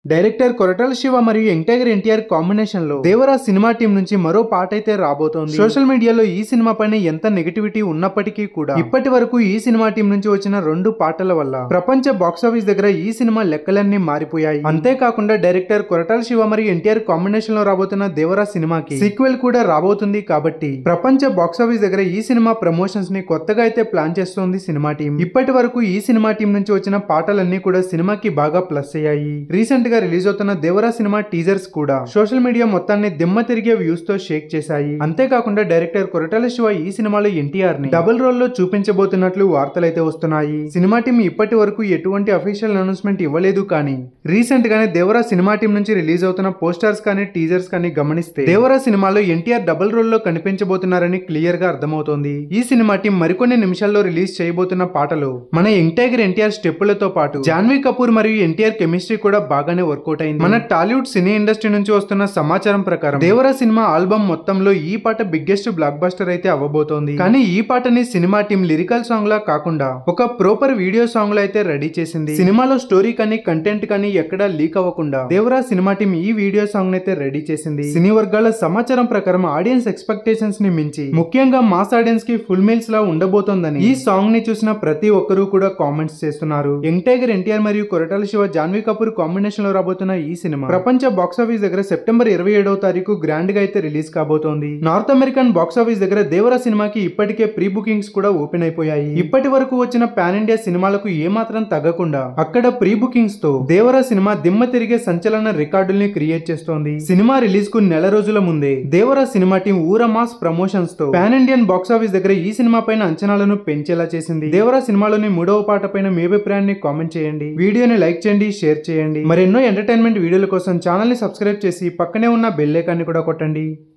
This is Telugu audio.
డైరెక్టర్ కొరటాల శివ మరియు ఎంటైగర్ ఎన్టీఆర్ కాంబినేషన్ లో దేవరా సినిమా టీం నుంచి మరో పాట అయితే రాబోతోంది సోషల్ మీడియాలో ఈ సినిమా పైన ఎంత నెగటివిటీ ఉన్నప్పటికీ కూడా ఇప్పటి వరకు ఈ సినిమా టీం నుంచి వచ్చిన రెండు పాటల వల్ల ప్రపంచ బాక్సాఫీస్ దగ్గర ఈ సినిమా లెక్కలన్నీ మారిపోయాయి అంతేకాకుండా డైరెక్టర్ కొరటాల శివ మరియు ఎన్టీఆర్ కాంబినేషన్ లో రాబోతున్న దేవరా సినిమాకి సీక్వెల్ కూడా రాబోతుంది కాబట్టి ప్రపంచ బాక్సాఫీస్ దగ్గర ఈ సినిమా ప్రమోషన్స్ ని కొత్తగా అయితే ప్లాన్ చేస్తోంది సినిమా టీం ఇప్పటి వరకు ఈ సినిమా టీం నుంచి వచ్చిన పాటలన్నీ కూడా సినిమాకి బాగా ప్లస్ అయ్యాయి రీసెంట్ గా రిలీజ్ అవుతున్న దేవరా సినిమా టీజర్స్ కూడా సోషల్ మీడియా మొత్తాన్ని దిమ్మ తిరిగే వ్యూస్ తో షేక్ చేశాయి అంతేకాకుండా డైరెక్టర్ కొరటాల శివ ఈ సినిమాలో ఎన్టీఆర్ ని డబుల్ రోల్ లో చూపించబోతున్నట్లు వార్తలైతే వస్తున్నాయి సినిమా టీం ఇప్పటి వరకు ఎటువంటి అఫీషియల్ అనౌన్స్మెంట్ ఇవ్వలేదు కానీ రీసెంట్ గానే దేవరా సినిమా టీం నుంచి రిలీజ్ అవుతున్న పోస్టర్స్ కానీ టీజర్స్ కానీ గమనిస్తే దేవరా సినిమాలో ఎన్టీఆర్ డబుల్ రోల్ లో కనిపించబోతున్నారని క్లియర్ గా అర్థమవుతోంది ఈ సినిమా టీం మరికొన్ని నిమిషాల్లో రిలీజ్ చేయబోతున్న పాటలు మన ఎంటైగర్ ఎన్టీఆర్ స్టెప్పులతో పాటు జాన్వీ కపూర్ మరియు ఎన్టీఆర్ కెమిస్ట్రీ కూడా బాగానే వర్కౌట్ అయింది మన టాలీవుడ్ సినీ ఇండస్ట్రీ నుంచి వస్తున్న సమాచారం ప్రకారం దేవరా సినిమా ఆల్బమ్ మొత్తంలో ఈ పాట బిగ్గెస్ట్ బ్లాక్ బస్టర్ అయితే అవ్వబోతోంది కానీ ఈ పాటని సినిమా టీం లిరికల్ సాంగ్ లా కాకుండా ఒక ప్రాపర్ వీడియో సాంగ్ లో అయితే రెడీ చేసింది సినిమాలో స్టోరీ కానీ కంటెంట్ కానీ ఎక్కడా లీక్ అవ్వకుండా దేవరా సినిమా టీం ఈ వీడియో సాంగ్ అయితే రెడీ చేసింది సినీ వర్గాల సమాచారం ప్రకారం ఆడియన్స్ ఎక్స్పెక్టేషన్స్ ని మించి ముఖ్యంగా మాస్ ఆడియన్స్ కి ఫుల్ మీల్స్ లా ఉండబోతోందని ఈ సాంగ్ ని చూసిన ప్రతి ఒక్కరూ కూడా కామెంట్స్ చేస్తున్నారు యంగ్ టైగర్ ఎన్టీఆర్ మరియు కొరటాల శివ జాన్వీ కపూర్ కాంబినేషన్ లో రాబోతున్న ఈ సినిమా ప్రపంచ బాక్సాఫీస్ దగ్గర సెప్టెంబర్ ఇరవై ఏడవ తారీఖు గ్రాండ్ గా అయితే రిలీజ్ కాబోతోంది నార్త్ అమెరికన్ బాక్సాఫీస్ దగ్గర దేవరా సినిమాకి ఇప్పటికే ప్రీ బుకింగ్స్ కూడా ఓపెన్ అయిపోయాయి ఇప్పటి వరకు వచ్చిన పాన్ ఇండియా సినిమాలకు ఏమాత్రం తగ్గకుండా అక్కడ ప్రీ బుకింగ్స్ తో దేవరా సినిమా దిమ్మ తిరిగే సంచలన రికార్డుల్ని క్రియేట్ చేస్తోంది సినిమా రిలీజ్ కు నెల రోజుల ముందే దేవరా సినిమా టీం ఊర మాస్ ప్రమోషన్స్ తో పాన్ ఇండియన్ బాక్సాఫీస్ దగ్గర ఈ సినిమా పైన అంచనాలను పెంచేలా చేసింది దేవరా సినిమాలోని మూడవ పాట పైన మీ అభిప్రాయాన్ని కామెంట్ చేయండి వీడియోని లైక్ చేయండి షేర్ చేయండి మరెన్నో ఎంటర్టైన్మెంట్ వీడియోల కోసం ఛానల్ ని సబ్స్క్రైబ్ చేసి పక్కనే ఉన్న బెల్ ఐకాన్ని కూడా కొట్టండి